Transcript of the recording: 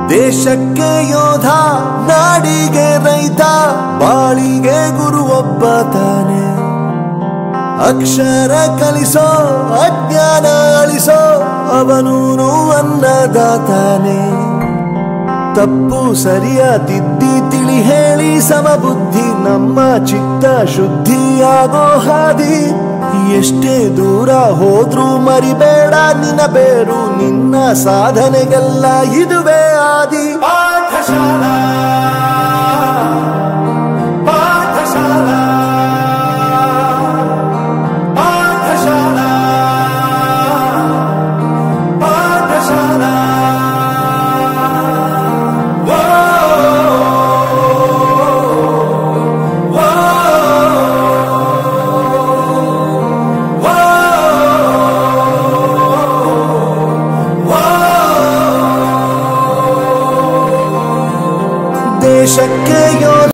ದೇಶಕ್ಕೆ ಯೋಧ ನಾಡಿಗೆ ರೈತ ಬಾಳಿಗೆ ಗುರು ಒಬ್ಬ ತಾನೆ ಅಕ್ಷರ ಕಲಿಸೋ ಅಜ್ಞಾನ ಅಳಿಸೋ ಅವನೂನು ಅನ್ನದಾತಾನೆ ತಪ್ಪು ಸರಿಯ ತಿದ್ದಿ ತಿಳಿ ಹೇಳಿ ಸಮಬುದ್ಧಿ ನಮ್ಮ ಚಿತ್ತ ಶುದ್ಧಿಯಾಗೋ ಹಾದಿ ಎಷ್ಟೇ ದೂರ ಹೋದ್ರೂ ಮರಿಬೇಡ ನಿನ್ನ ಬೇರು ನಿನ್ನ ಸಾಧನೆಗೆಲ್ಲ ಇದುವೇ ಆದಿ ಪಾಠಶಾಲಾ ಪಾಠಶಾಲಾ ಪಾಠಶಾಲಾ ಪಾಠಶಾಲಾ ವೋ ವೋ ವೋ ದೇಶಕ್ಕೆ ಯೋಧ